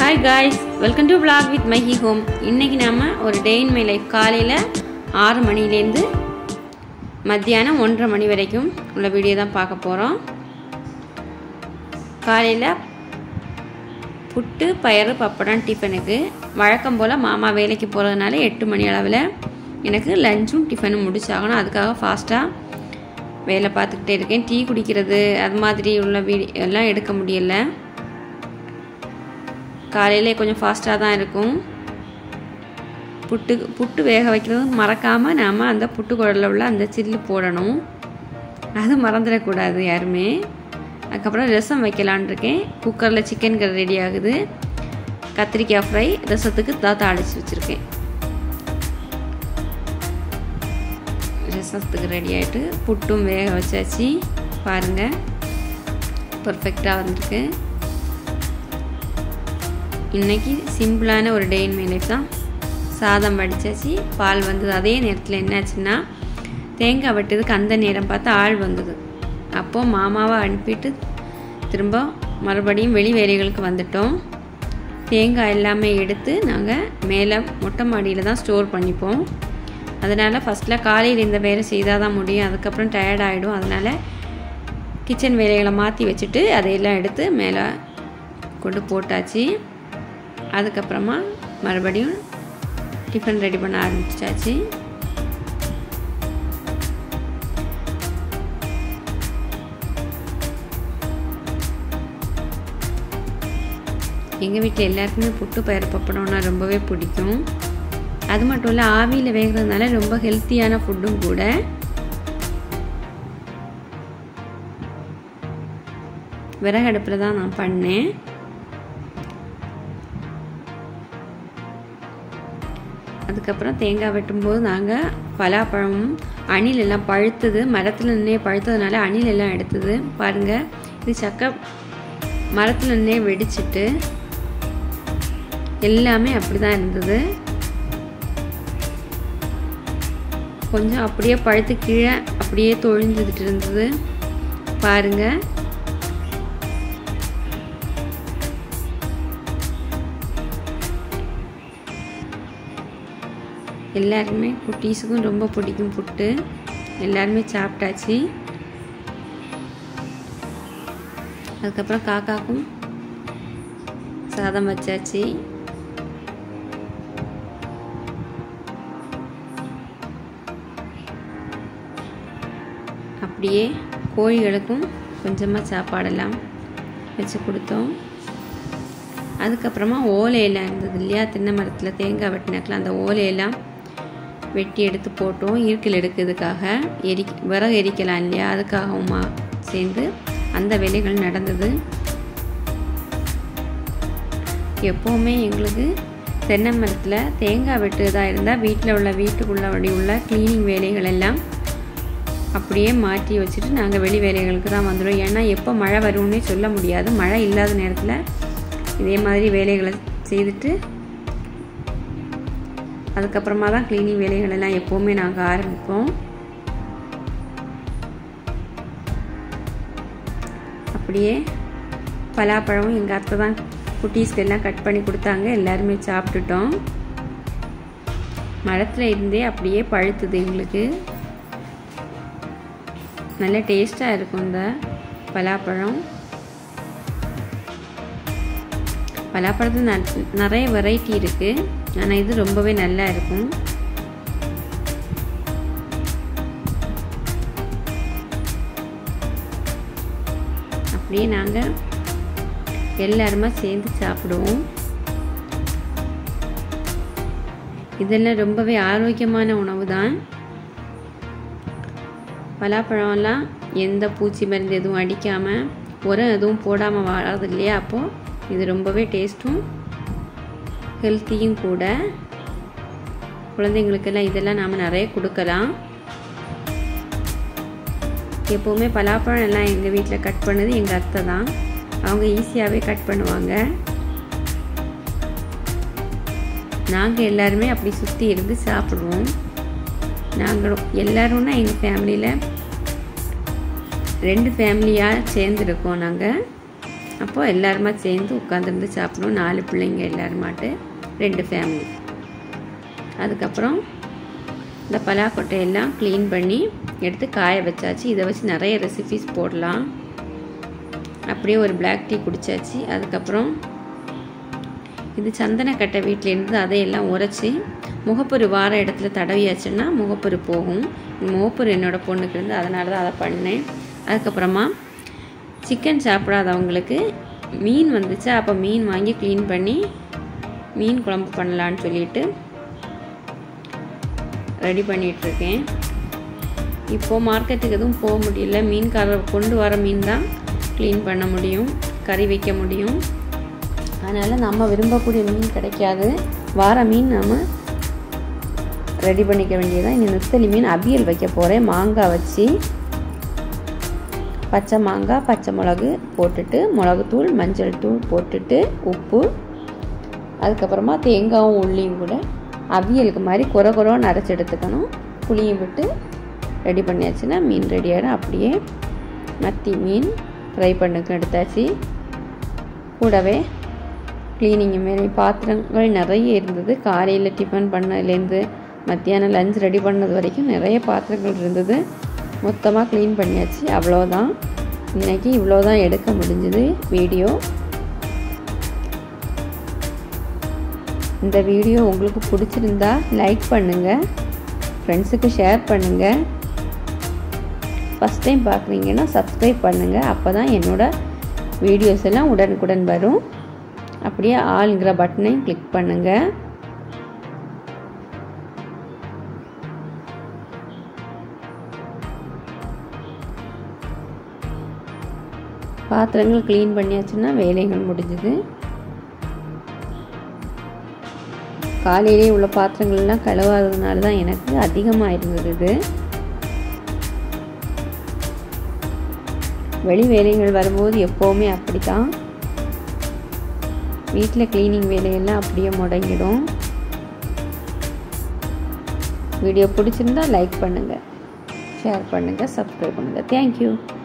hi guys welcome to vlog with மைஹி home இன்றைக்கி நாம் ஒரு டே இன் மை லைஃப் காலையில் ஆறு மணிலேருந்து மத்தியானம் ஒன்றரை மணி வரைக்கும் உள்ள வீடியோ தான் பார்க்க போகிறோம் காலையில் புட்டு பயறு பப்படம் டிஃபனுக்கு வழக்கம் போல் மாமா வேலைக்கு போகிறதுனால எட்டு மணி அளவில் எனக்கு லஞ்சும் டிஃபனும் முடிச்சாகணும் அதுக்காக ஃபாஸ்ட்டாக வேலை பார்த்துக்கிட்டே இருக்கேன் டீ குடிக்கிறது அது மாதிரி உள்ள வீடியோ எல்லாம் எடுக்க முடியல காலையிலே கொஞ்சம் ஃபாஸ்ட்டாக தான் இருக்கும் புட்டு புட்டு வேக வைக்கிறது மறக்காமல் நாம் அந்த புட்டு குழலில் உள்ள அந்த சில்லு போடணும் அது மறந்துடக்கூடாது யாருமே அதுக்கப்புறம் ரசம் வைக்கலான் இருக்கேன் குக்கரில் சிக்கன் கறி ரெடி ஆகுது கத்திரிக்காய் ஃப்ரை ரசத்துக்கு தான் தாளித்து வச்சுருக்கேன் ரசத்துக்கு ரெடி ஆகிட்டு புட்டும் வேக வச்சாச்சு பாருங்கள் பர்ஃபெக்டாக வந்திருக்கு இன்றைக்கி சிம்பிளான ஒரு டே இன் மை லைஃப் தான் சாதம் வடித்தாச்சு பால் வந்தது அதே நேரத்தில் என்னாச்சுன்னா தேங்காய் வெட்டதுக்கு அந்த நேரம் பார்த்து ஆள் வந்தது அப்போது மாமாவை அனுப்பிட்டு திரும்ப மறுபடியும் வெளி வேலைகளுக்கு வந்துட்டோம் தேங்காய் எல்லாமே எடுத்து நாங்கள் மேலே மொட்டை மாடியில் தான் ஸ்டோர் பண்ணிப்போம் அதனால் ஃபஸ்ட்டில் காலையில் இந்த வேலை செய்தால் தான் முடியும் அதுக்கப்புறம் டயர்ட் ஆகிடும் அதனால் கிச்சன் வேலைகளை மாற்றி வச்சுட்டு அதையெல்லாம் எடுத்து மேலே கொண்டு போட்டாச்சு அதுக்கப்புறமா மறுபடியும் டிஃபன் ரெடி பண்ண ஆரம்பிச்சாச்சு எங்கள் வீட்டில் எல்லாருக்குமே புட்டு பயிர் பப்படம்னா ரொம்பவே பிடிக்கும் அது மட்டும் இல்லை ஆவியில் வேகிறதுனால ரொம்ப ஹெல்த்தியான ஃபுட்டும் கூட விறகடுப்பில் தான் நான் பண்ணேன் அதுக்கப்புறம் தேங்காய் வெட்டும்போது நாங்கள் பலாப்பழமும் அணில் எல்லாம் பழுத்தது மரத்தில் நின்னே பழுத்ததுனால அணில் எல்லாம் எடுத்தது பாருங்கள் இது சக்கை மரத்தில் நின்னே வெடிச்சிட்டு எல்லாமே அப்படி தான் இருந்தது கொஞ்சம் அப்படியே பழுத்து கீழே அப்படியே தொழிஞ்சுக்கிட்டு இருந்தது பாருங்கள் எல்லாருக்குமே குட்டீஸுக்கும் ரொம்ப பிடிக்கும் புட்டு எல்லாருமே சாப்பிட்டாச்சு அதுக்கப்புறம் காக்காக்கும் சாதம் வச்சாச்சு அப்படியே கோழிகளுக்கும் கொஞ்சமாக சாப்பாடெல்லாம் வச்சு கொடுத்தோம் அதுக்கப்புறமா ஓலையெல்லாம் இருந்தது இல்லையா தென்னை மரத்தில் தேங்காய் வெட்டினாக்கில் அந்த ஓலையெல்லாம் வெட்டி எடுத்து போட்டோம் இருக்கல் எடுக்கிறதுக்காக எரி விறகு எரிக்கலாம் இல்லையா அதுக்காகவுமா சேர்ந்து அந்த வேலைகள் நடந்தது எப்போவுமே எங்களுக்கு தென்னை மரத்தில் தேங்காய் வெட்டுறதாக இருந்தால் வீட்டில் உள்ள வீட்டுக்குள்ளபடி உள்ள க்ளீனிங் வேலைகள் எல்லாம் அப்படியே மாற்றி வச்சுட்டு நாங்கள் வெளி வேலைகளுக்கு தான் வந்துடுவோம் ஏன்னா எப்போ மழை வரும்னே சொல்ல முடியாது மழை இல்லாத நேரத்தில் இதே மாதிரி வேலைகளை செய்துட்டு அதுக்கப்புறமா தான் க்ளீனிங் வேலைகள் எல்லாம் எப்போவுமே நாங்கள் ஆரம்பிப்போம் அப்படியே பலாப்பழமும் எங்கள் அத்தை தான் குட்டீஸ்க்கு எல்லாம் கட் பண்ணி கொடுத்தாங்க எல்லாருமே சாப்பிட்டுட்டோம் மரத்தில் இருந்தே அப்படியே பழுத்துது எங்களுக்கு நல்ல டேஸ்ட்டாக இருக்கும் இந்த பலாப்பழம் பலாப்பழத்தில் நிறைய வெரைட்டி இருக்குது ஆனால் இது ரொம்பவே நல்லா இருக்கும் அப்படியே நாங்கள் எல்லாருமா சேர்ந்து சாப்பிடுவோம் இதெல்லாம் ரொம்பவே ஆரோக்கியமான உணவு தான் பலாப்பழம்லாம் எந்த பூச்சி மருந்து எதுவும் அடிக்காமல் உரம் எதுவும் போடாமல் வாழறது இல்லையா அப்போது இது ரொம்பவே டேஸ்ட்டும் ஹெல்த்தியும் கூட குழந்தைங்களுக்கெல்லாம் இதெல்லாம் நாம் நிறைய கொடுக்கலாம் எப்போவுமே பலாப்பழம் எல்லாம் எங்கள் வீட்டில் கட் பண்ணது எங்கள் அத்தை தான் அவங்க ஈஸியாகவே கட் பண்ணுவாங்க நாங்கள் எல்லாருமே அப்படி சுற்றி இருந்து சாப்பிடுவோம் நாங்களும் எல்லோரும்னா எங்கள் ஃபேமிலியில் ரெண்டு ஃபேமிலியாக சேர்ந்துருக்கோம் நாங்கள் அப்போது எல்லாருமா சேர்ந்து உட்காந்துருந்து சாப்பிடணும் நாலு பிள்ளைங்க எல்லாருமாட்டு ரெண்டு ஃபேமிலி அதுக்கப்புறம் இந்த பலாக்கொட்டையெல்லாம் க்ளீன் பண்ணி எடுத்து காய வச்சாச்சு இதை வச்சு நிறைய ரெசிபிஸ் போடலாம் அப்படியே ஒரு பிளாக் டீ குடித்தாச்சு அதுக்கப்புறம் இது சந்தனக்கட்டை வீட்டில் இருந்து அதையெல்லாம் உரைச்சி முகப்பொரு வார இடத்துல தடவியாச்சுன்னா முகப்பொரு போகும் முகப்பொரு என்னோடய பொண்ணுக்கு இருந்து அதனால தான் அதை பண்ணேன் அதுக்கப்புறமா சிக்கன் சாப்பிடாதவங்களுக்கு மீன் வந்துச்சு அப்போ மீன் வாங்கி க்ளீன் பண்ணி மீன் குழம்பு பண்ணலான்னு சொல்லிட்டு ரெடி பண்ணிகிட்ருக்கேன் இப்போது மார்க்கெட்டுக்கு எதுவும் போக முடியல மீன்காரர் கொண்டு வர மீன் தான் க்ளீன் பண்ண முடியும் கறி வைக்க முடியும் அதனால் நம்ம விரும்பக்கூடிய மீன் கிடைக்காது வார மீன் நம்ம ரெடி பண்ணிக்க வேண்டியதான் இனி நெத்தலி மீன் அவியல் வைக்க போகிறேன் மாங்காய் வச்சு பச்சை மாங்காய் பச்சை மிளகு போட்டுட்டு மிளகுத்தூள் மஞ்சள் தூள் போட்டுட்டு உப்பு அதுக்கப்புறமா தேங்காயும் உள்ளியும் கூட அவியலுக்கு மாதிரி குறை குறைன்னு அரைச்சி எடுத்துக்கணும் புளியும் விட்டு ரெடி பண்ணியாச்சுன்னா மீன் ரெடி ஆகிடும் அப்படியே மத்தி மீன் ஃப்ரை பண்ணுக்கு எடுத்தாச்சு கூடவே க்ளீனிங் மாரி பாத்திரங்கள் நிறைய இருந்தது காலையில் டிஃபன் பண்ணதுலேருந்து மத்தியானம் லஞ்ச் ரெடி பண்ணது வரைக்கும் நிறைய பாத்திரங்கள் இருந்தது மொத்தமாக க்ளீன் பண்ணியாச்சு அவ்வளோதான் இன்றைக்கி இவ்வளோ தான் எடுக்க முடிஞ்சுது வீடியோ இந்த வீடியோ உங்களுக்கு பிடிச்சிருந்தா லைக் பண்ணுங்கள் ஃப்ரெண்ட்ஸுக்கு ஷேர் பண்ணுங்கள் ஃபஸ்ட் டைம் பார்க்குறீங்கன்னா சப்ஸ்கிரைப் பண்ணுங்கள் அப்போ தான் என்னோடய வீடியோஸ் எல்லாம் உடனுக்குடன் வரும் அப்படியே ஆளுங்கிற பட்டனையும் கிளிக் பண்ணுங்கள் பாத்திரங்கள் க்ளீன் பண்ணியாச்சுன்னா வேலைகள் முடிஞ்சுது காலையிலே உள்ள பாத்திரங்கள்லாம் கழுவாததுனால தான் எனக்கு அதிகமாக இருந்தது இது வெளி வேலைகள் வரும்போது எப்போவுமே அப்படி தான் வீட்டில் க்ளீனிங் வேலையெல்லாம் அப்படியே முடங்கிடும் வீடியோ பிடிச்சிருந்தா லைக் பண்ணுங்கள் ஷேர் பண்ணுங்கள் சப்ஸ்கிரைப் பண்ணுங்கள் தேங்க்யூ